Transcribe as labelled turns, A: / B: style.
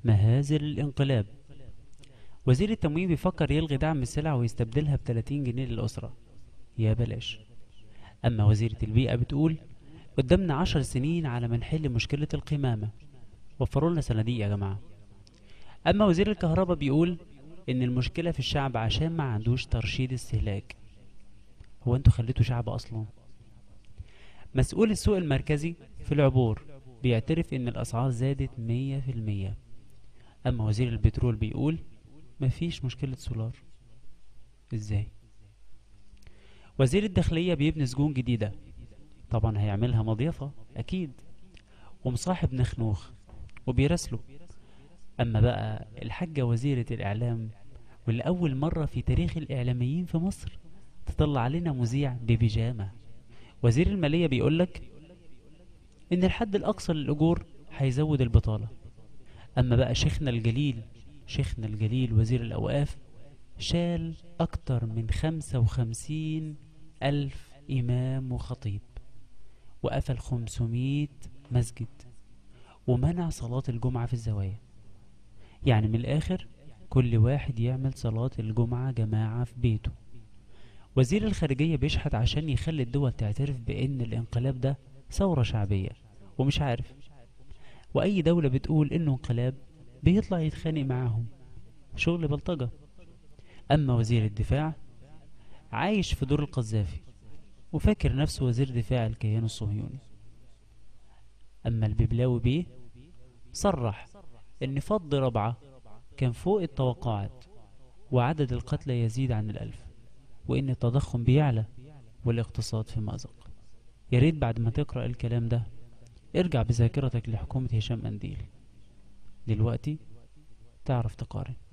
A: مهازل الانقلاب وزير التموين بيفكر يلغي دعم السلع ويستبدلها ب 30 جنيه للأسرة يا بلاش أما وزيرة البيئة بتقول قدامنا عشر سنين على ما نحل مشكلة القمامة وفروا لنا صناديق يا جماعة أما وزير الكهرباء بيقول إن المشكلة في الشعب عشان ما عندوش ترشيد استهلاك هو انتوا خليتوا شعب أصلا مسؤول السوق المركزي في العبور بيعترف إن الأسعار زادت مية في المية أما وزير البترول بيقول مفيش مشكلة سولار ازاي وزير الداخلية بيبني سجون جديدة طبعا هيعملها مضيفة أكيد ومصاحب نخنوخ وبيرسله أما بقى الحاجة وزيرة الإعلام واللي أول مرة في تاريخ الإعلاميين في مصر تطلع علينا مذيع ببيجامة وزير المالية بيقولك إن الحد الأقصى للأجور هيزود البطالة أما بقى شيخنا الجليل شيخنا الجليل وزير الأوقاف شال أكتر من خمسة وخمسين ألف إمام وخطيب وقفل خمسمية مسجد ومنع صلاة الجمعة في الزوايا يعني من الآخر كل واحد يعمل صلاة الجمعة جماعة في بيته وزير الخارجية بيشحت عشان يخلي الدول تعترف بأن الانقلاب ده ثورة شعبية ومش عارف وأي دولة بتقول إنه انقلاب بيطلع يتخانق معاهم شغل بلطجة أما وزير الدفاع عايش في دور القذافي وفاكر نفسه وزير دفاع الكيان الصهيوني أما الببلاوي بيه صرح إن فض ربعة كان فوق التوقعات وعدد القتلى يزيد عن الألف وإن التضخم بيعلى والاقتصاد في مأزق يا ريت بعد ما تقرأ الكلام ده ارجع بذاكرتك لحكومة هشام أنديل دلوقتي تعرف تقارن